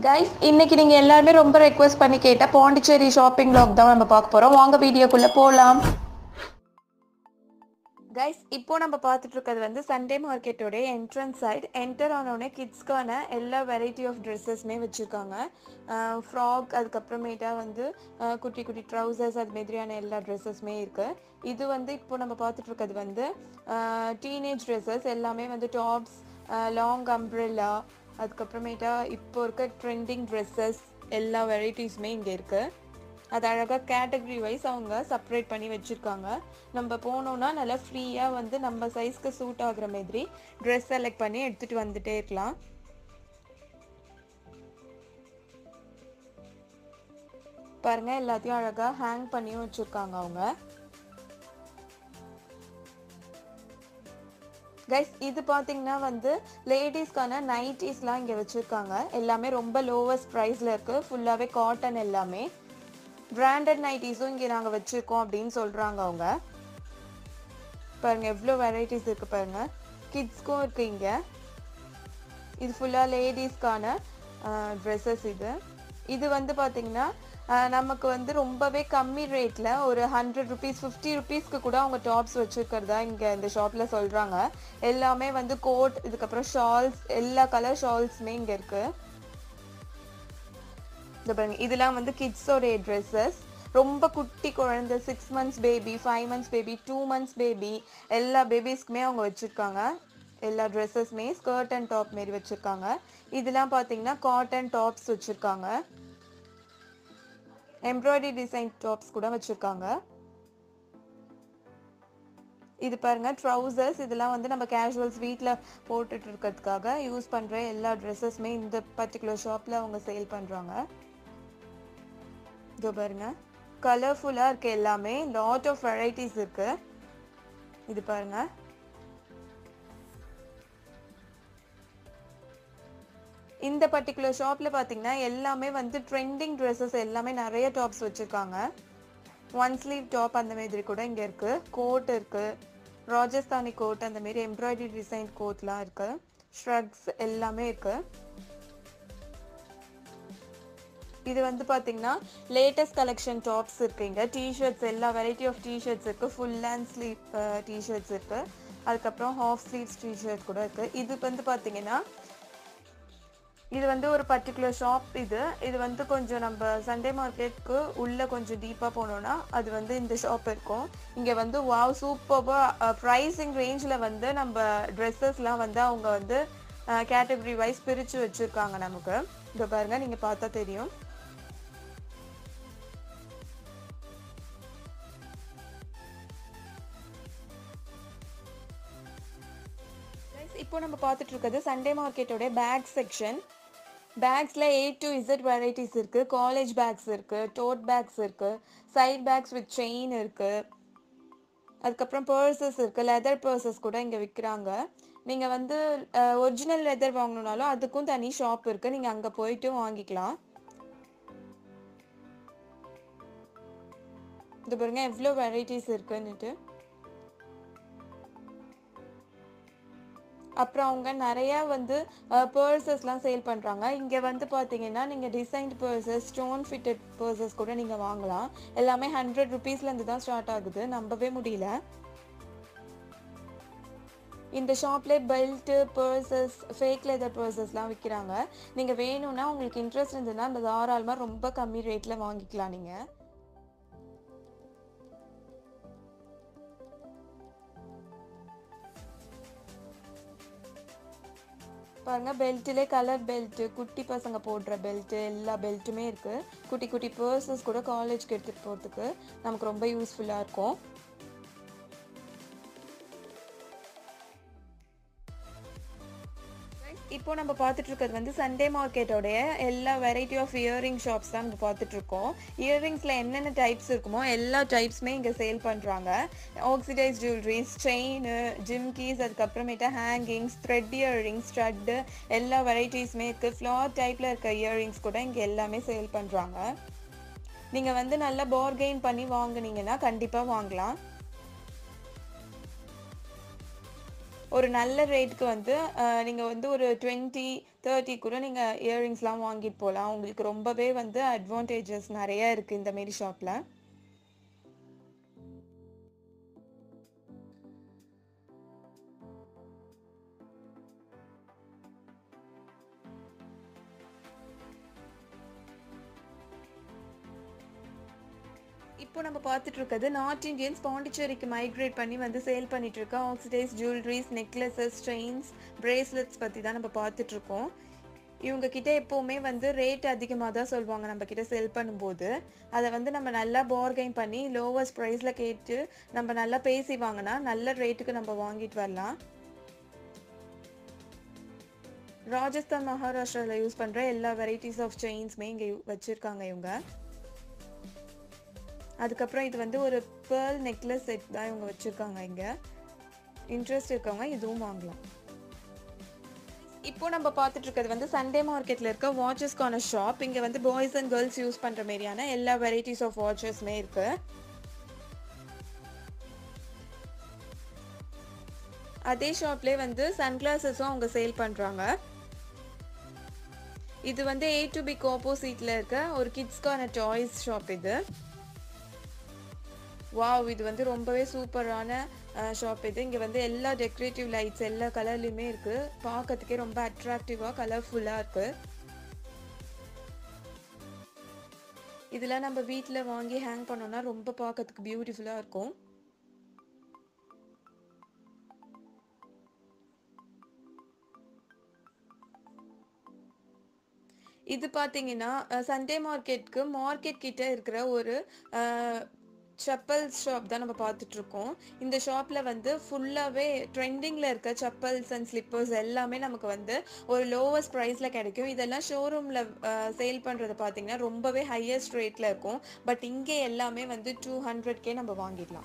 guys இன்னைக்கு நீங்க எல்லாருமே ரொம்ப ரெக்வஸ்ட் பண்ணி கேட்ட பாண்டிச்சேரி ஷாப்பிங் லாக் தான் நம்ம பார்க்க போறோம் வாங்க வீடியோக்குள்ள போலாம் கைஸ் இப்போ நம்ம பார்த்துட்டு இருக்கிறது வந்து சண்டே மார்க்கெட்டோட என்ட்ரன்ஸ் சைடு என்டர் ஆனோடனே கிட்ஸ்க்கான எல்லா வெரைட்டி ஆஃப் ட்ரெஸ்ஸஸ்மே வச்சுருக்காங்க ஃப்ராக் அதுக்கப்புறமேட்டா வந்து அஹ், குட்டி குட்டி ட்ரௌசர்ஸ் அது மாதிரியான எல்லா ட்ரெஸ்ஸஸ்மே இருக்குது இது வந்து இப்போ நம்ம பார்த்துட்டு இருக்கிறது வந்து டீனேஜ் ட்ரெஸ்ஸஸ் எல்லாமே வந்து டாப்ஸ் லாங் அம்ப்ரெல்லா அதுக்கப்புறமேட்டா இப்போ இருக்க ட்ரெண்டிங் ட்ரெஸ்ஸஸ் எல்லா வெரைட்டிஸுமே இங்கே இருக்குது அது அழகாக கேட்டகரி வைஸ் அவங்க செப்பரேட் பண்ணி வச்சுருக்காங்க நம்ம போனோம்னா நல்லா ஃப்ரீயாக வந்து நம்ம சைஸ்க்கு சூட் ஆகுற மாதிரி ட்ரெஸ் செலக்ட் பண்ணி எடுத்துகிட்டு வந்துட்டே இருக்கலாம் பாருங்க எல்லாத்தையும் அழகாக ஹேங் பண்ணியும் வச்சுருக்காங்க அவங்க கைஸ் இது பார்த்தீங்கன்னா வந்து லேடிஸ்க்கான நைட்டிஸ்லாம் இங்கே வச்சுருக்காங்க எல்லாமே ரொம்ப லோவஸ்ட் ப்ரைஸில் இருக்குது ஃபுல்லாகவே காட்டன் எல்லாமே பிராண்டட் நைட்டிஸும் இங்கே நாங்கள் வச்சுருக்கோம் அப்படின்னு சொல்கிறாங்க அவங்க பாருங்க எவ்வளோ வெரைட்டிஸ் இருக்குது பாருங்க கிட்ஸ்க்கும் இருக்குது இங்கே இது ஃபுல்லாக லேடிஸ்க்கான ட்ரெஸ்ஸஸ் இது இது வந்து பார்த்தீங்கன்னா அஹ், நமக்கு வந்து ரொம்பவே கம்மி ரேட்டில் ஒரு ஹண்ட்ரட் ருபீஸ் ஃபிஃப்டி ருபீஸ்க்கு கூட அவங்க டாப்ஸ் வச்சுருக்கிறதா இங்கே இந்த ஷாப்பில் சொல்கிறாங்க எல்லாமே வந்து கோட் இதுக்கப்புறம் ஷால்ஸ் எல்லா கலர் ஷால்ஸுமே இங்கே இருக்குது இந்த பாருங்க இதெல்லாம் வந்து கிட்ஸோடைய ட்ரெஸ்ஸஸ் ரொம்ப குட்டி குழந்தை six months baby five months baby two months baby எல்லா பேபிஸ்க்குமே அவங்க வச்சுருக்காங்க எல்லா ட்ரெஸ்ஸஸ்மே ஸ்கர்ட் அண்ட் டாப் மாரி வச்சுருக்காங்க இதெல்லாம் பார்த்தீங்கன்னா காட்டன் டாப்ஸ் வச்சுருக்காங்க எம்ப்ராய்டரி டிசைன் டாப்ஸ் கூட வச்சுருக்காங்க இது பாருங்க ட்ரௌசர்ஸ் இதெல்லாம் வந்து நம்ம கேஷுவல்ஸ் வீட்டில் போட்டுட்டு இருக்கிறதுக்காக யூஸ் பண்ணுற எல்லா ட்ரெஸ்ஸஸ்மே இந்த பர்டிகுலர் ஷாப்பில் அவங்க சேல் பண்ணுறாங்க இதோ பாருங்க கலர்ஃபுல்லாக இருக்கு எல்லாமே லாட் ஆஃப் வெரைட்டிஸ் இருக்கு இது பாருங்க இந்த பர்டிகுலர் ஷாப்பில் பார்த்தீங்கன்னா எல்லாமே வந்து ட்ரெண்டிங் ட்ரெஸ்ஸஸ் எல்லாமே நிறைய டாப்ஸ் வச்சுருக்காங்க ஒன் ஸ்லீவ் டாப் அந்த மாதிரி கூட இங்கே இருக்குது கோட் இருக்குது ராஜஸ்தானி கோட் அந்த மாதிரி எம்ப்ராய்டரி டிசைன் கோட்லாம் இருக்குது ஷ்ரக்ஸ் எல்லாமே இருக்குது இது வந்து பார்த்தீங்கன்னா லேட்டஸ்ட் கலெக்ஷன் டாப்ஸ் இருக்குங்க டிஷர்ட்ஸ் எல்லா வெரைட்டி ஆஃப் டிஷர்ட்ஸ் இருக்குது ஃபுல் ஹேண்ட் ஸ்லீவ் டிஷர்ட்ஸ் இருக்குது அதுக்கப்புறம் ஹாஃப் ஸ்லீவ்ஸ் டிஷர்ட் கூட இருக்குது இது வந்து பார்த்தீங்கன்னா இது வந்து ஒரு பர்டிகுலர் ஷாப் இது இது வந்து கொஞ்சம் நம்ம சண்டே மார்க்கெட்டுக்கு உள்ளே கொஞ்சம் டீப்பாக போனோம்னா அது வந்து இந்த ஷாப் இருக்கும் இங்கே வந்து வாவ் சூப்பராக ப்ரைஸிங் ரேஞ்சில் வந்து நம்ம ட்ரெஸ்ஸஸ்லாம் வந்து அவங்க வந்து கேட்டகரி வைஸ் பிரித்து வச்சுருக்காங்க நமக்கு இங்கே பாருங்கள் நீங்கள் பார்த்தா தெரியும் Guys, இப்போ நம்ம பார்த்துட்டு இருக்கிறது சண்டே மார்க்கெட்டோட பேக் செக்ஷன் பேக்ஸில் ஏ டு இசட் வெரைட்டிஸ் இருக்குது காலேஜ் பேக்ஸ் இருக்குது டோட் பேக்ஸ் இருக்குது சைட் பேக்ஸ் வித் செயின் இருக்குது அதுக்கப்புறம் பர்சஸ் இருக்குது லெதர் பர்சஸ் கூட இங்கே விற்கிறாங்க நீங்கள் வந்து ஒரிஜினல் லெதர் வாங்கணுனாலும் அதுக்கும் தனி ஷாப் இருக்குது நீங்கள் அங்கே போயிட்டு வாங்கிக்கலாம் இது பாருங்க எவ்வளோ வெரைட்டிஸ் இருக்குன்னுட்டு அப்புறம் அவங்க நிறையா வந்து பர்சஸ்லாம் சேல் பண்ணுறாங்க இங்கே வந்து பார்த்தீங்கன்னா நீங்கள் designed purses stone fitted purses கூட நீங்கள் வாங்கலாம் எல்லாமே ஹண்ட்ரட் ருபீஸ்லேருந்து தான் ஸ்டார்ட் ஆகுது நம்பவே முடியல இந்த ஷாப்லேயே பெல்ட்டு பர்சஸ் ஃபேக் லெதர் பர்சஸ்லாம் விற்கிறாங்க நீங்கள் வேணும்னா உங்களுக்கு இன்ட்ரெஸ்ட் இருந்ததுன்னா அந்த தாராளமாக ரொம்ப கம்மி ரேட்டில் வாங்கிக்கலாம் நீங்கள் பாருங்க பெல்ட்டிலே கலர் பெல்ட்டு குட்டி பசங்க போடுற பெல்ட்டு எல்லா பெல்ட்டுமே இருக்குது குட்டி குட்டி பர்சஸ் கூட காலேஜ்க்கு எடுத்துகிட்டு போகிறதுக்கு நமக்கு ரொம்ப யூஸ்ஃபுல்லாக இருக்கும் இப்போ நம்ம பார்த்துட்டு இருக்கிறது வந்து சண்டே மார்க்கெட்டோடைய எல்லா வெரைட்டி ஆஃப் இயரிங் ஷாப்ஸ் தான் நம்ம பார்த்துட்டு இருக்கோம் இயரிங்ஸில் என்னென்ன டைப்ஸ் இருக்குமோ எல்லா டைப்ஸுமே இங்கே சேல் பண்ணுறாங்க ஆக்சிடைஸ் ஜுவல்லரிஸ் செயின் ஜிம்கீஸ் அதுக்கப்புறமேட்டா ஹேங்கிங்ஸ் த்ரெட் இயரிங்ஸ் ஸ்டட்டு எல்லா வெரைட்டிஸுமே இருக்குது ஃப்ளார் டைப்பில் இருக்க இயரிங்ஸ் கூட இங்கே எல்லாமே சேல் பண்ணுறாங்க நீங்கள் வந்து நல்லா பார்கெயின் பண்ணி வாங்குனீங்கன்னா கண்டிப்பாக வாங்கலாம் ஒரு நல்ல ரேட்டுக்கு வந்து நீங்கள் வந்து ஒரு டுவெண்ட்டி தேர்ட்டி கூட நீங்கள் இயரிங்ஸ்லாம் வாங்கிட்டு போகலாம் உங்களுக்கு ரொம்பவே வந்து அட்வான்டேஜஸ் நிறைய இருக்குது இந்த மாரி ஷாப்பில் இப்போ நம்ம பார்த்துட்டு இருக்கிறது நார்த் இந்தியன்ஸ் பாண்டிச்சேரிக்கு மைக்ரேட் பண்ணி வந்து சேல் பண்ணிட்டு இருக்க oxidise jewelleries necklaces chains bracelets பற்றி தான் நம்ம பார்த்துட்டு இருக்கோம் இவங்க கிட்ட எப்போவுமே வந்து ரேட் அதிகமாக தான் சொல்லுவாங்க நம்ம கிட்ட செல் பண்ணும்போது அதை வந்து நம்ம நல்லா பார்கெயின் பண்ணி லோவஸ்ட் ப்ரைஸில் கேட்டு நம்ம நல்லா பேசி வாங்கினா நல்ல ரேட்டுக்கு நம்ம வாங்கிட்டு வரலாம் ராஜஸ்தான் மகாராஷ்டிராவில் யூஸ் பண்ணுற எல்லா வெரைட்டிஸ் ஆஃப் செயின்ஸுமே இங்கே வச்சுருக்காங்க இவங்க அதுக்கப்புறம் இது வந்து ஒரு பேர்ல் நெக்லஸ் செட் தான் இவங்க வச்சுருக்காங்க இங்கே இன்ட்ரெஸ்ட் இருக்கவங்க இதுவும் வாங்கலாம் இப்போ நம்ம பார்த்துட்டு இருக்கிறது வந்து சண்டே மார்க்கெட்டில் இருக்க வாட்சஸ்க்கான ஷாப் இங்கே வந்து பாய்ஸ் அண்ட் கேர்ள்ஸ் யூஸ் பண்ணுற மாதிரியான எல்லா வெரைட்டிஸ் ஆஃப் வாட்சஸ்மே இருக்கு அதே ஷாப்லேயே வந்து சன்கிளாசஸும் அவங்க சேல் பண்ணுறாங்க இது வந்து ஏ டு பிக் ஆப்போசிட்டில் இருக்க ஒரு கிட்ஸ்க்கான டாய்ஸ் ஷாப் இது வாவ் இது வந்து ரொம்பவே சூப்பரான ஷாப் இது இங்கே வந்து எல்லா டெக்கரேட்டிவ் லைட்ஸ் எல்லா கலர்லையுமே இருக்குது பார்க்கறதுக்கே ரொம்ப அட்ராக்டிவாக கலர்ஃபுல்லாக இருக்குது இதெல்லாம் நம்ம வீட்டில் வாங்கி ஹேங் பண்ணோம்னா ரொம்ப பார்க்கறதுக்கு பியூட்டிஃபுல்லாக இருக்கும் இது பார்த்தீங்கன்னா சண்டே மார்க்கெட்டுக்கு மார்க்கெட் கிட்ட இருக்கிற ஒரு செப்பல்ஸ் ஷாப் தான் நம்ம பார்த்துட்டு இருக்கோம் இந்த ஷாப்பில் வந்து ஃபுல்லாகவே ட்ரெண்டிங்கில் இருக்க செப்பல்ஸ் அண்ட் ஸ்லிப்பர்ஸ் எல்லாமே நமக்கு வந்து ஒரு லோவஸ்ட் ப்ரைஸில் கிடைக்கும் இதெல்லாம் ஷோரூமில் சேல் பண்ணுறது பார்த்தீங்கன்னா ரொம்பவே ஹையஸ்ட் ரேட்டில் இருக்கும் பட் இங்கே எல்லாமே வந்து டூ ஹண்ட்ரட்கே நம்ம வாங்கிடலாம்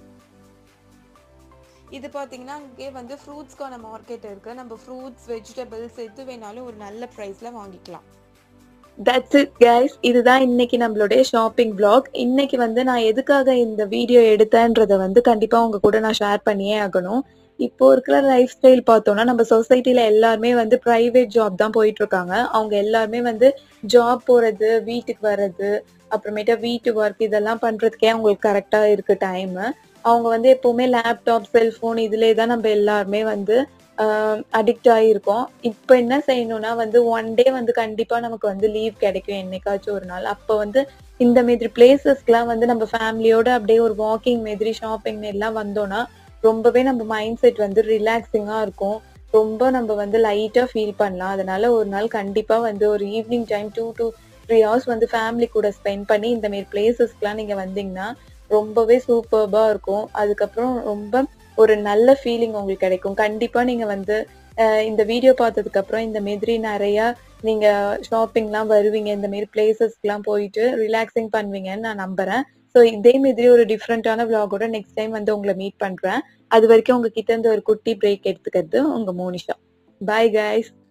இது பார்த்தீங்கன்னா அங்கே வந்து ஃப்ரூட்ஸ்க்கான மார்க்கெட் இருக்குது நம்ம ஃப்ரூட்ஸ் வெஜிடபிள்ஸ் எது வேணாலும் ஒரு நல்ல ப்ரைஸில் வாங்கிக்கலாம் தட்ஸ் இட் கைஸ் இதுதான் இன்னைக்கு நம்மளுடைய ஷாப்பிங் vlog இன்னைக்கு வந்து நான் எதுக்காக இந்த வீடியோ எடுத்தேன்றத வந்து கண்டிப்பா உங்க கூட நான் ஷேர் பண்ணியே ஆகணும் இப்போ இருக்கிற லைஃப் ஸ்டைல் பார்த்தோம்னா நம்ம சொசைட்டில எல்லாருமே வந்து பிரைவேட் ஜாப் தான் போயிட்டு இருக்காங்க அவங்க எல்லாருமே வந்து ஜாப் போறது வீட்டுக்கு வர்றது அப்புறமேட்டா வீட்டு ஒர்க் இதெல்லாம் பண்றதுக்கே அவங்களுக்கு கரெக்டா இருக்கு டைம் அவங்க வந்து எப்பவுமே லேப்டாப் செல்போன் இதுலேயே தான் நம்ம எல்லாருமே வந்து அடிக்ட் ஆகிருக்கோம் இப்போ என்ன செய்யணும்னா வந்து ஒன் டே வந்து கண்டிப்பா நமக்கு வந்து லீவ் கிடைக்கும் என்னைக்காச்சும் ஒரு நாள் அப்போ வந்து இந்த மாதிரி பிளேசஸ்க்குலாம் வந்து நம்ம ஃபேமிலியோட அப்படியே ஒரு வாக்கிங் மாதிரி ஷாப்பிங் எல்லாம் வந்தோம்னா ரொம்பவே நம்ம மைண்ட் செட் வந்து ரிலாக்ஸிங்கா இருக்கும் ரொம்ப நம்ம வந்து லைட்டா ஃபீல் பண்ணலாம் அதனால ஒரு நாள் கண்டிப்பா வந்து ஒரு evening time two to three hours வந்து ஃபேமிலி கூட ஸ்பெண்ட் பண்ணி இந்த மாதிரி பிளேசஸ்க்குலாம் நீங்க வந்தீங்கன்னா ரொம்பவே சூப்பர்பா இருக்கும் அதுக்கப்புறம் ரொம்ப ஒரு நல்ல ஃபீலிங் உங்களுக்கு கிடைக்கும் கண்டிப்பா நீங்க வந்து அஹ் இந்த வீடியோ பார்த்ததுக்கு அப்புறம் இந்த மாதிரி நிறைய நீங்க ஷாப்பிங்லாம் வருவீங்க இந்த மாதிரி பிளேசஸ்க்குலாம் போயிட்டு ரிலாக்ஸிங் பண்ணுவீங்கன்னு நான் நம்புறேன் ஸோ இதே மாதிரி ஒரு டிஃப்ரெண்டான விளாகோட நெக்ஸ்ட் டைம் வந்து உங்களை மீட் பண்றேன் அது வரைக்கும் உங்ககிட்ட இருந்து ஒரு குட்டி பிரேக் எடுத்துக்கிறது உங்க மோனிஷா பாய் கைஸ்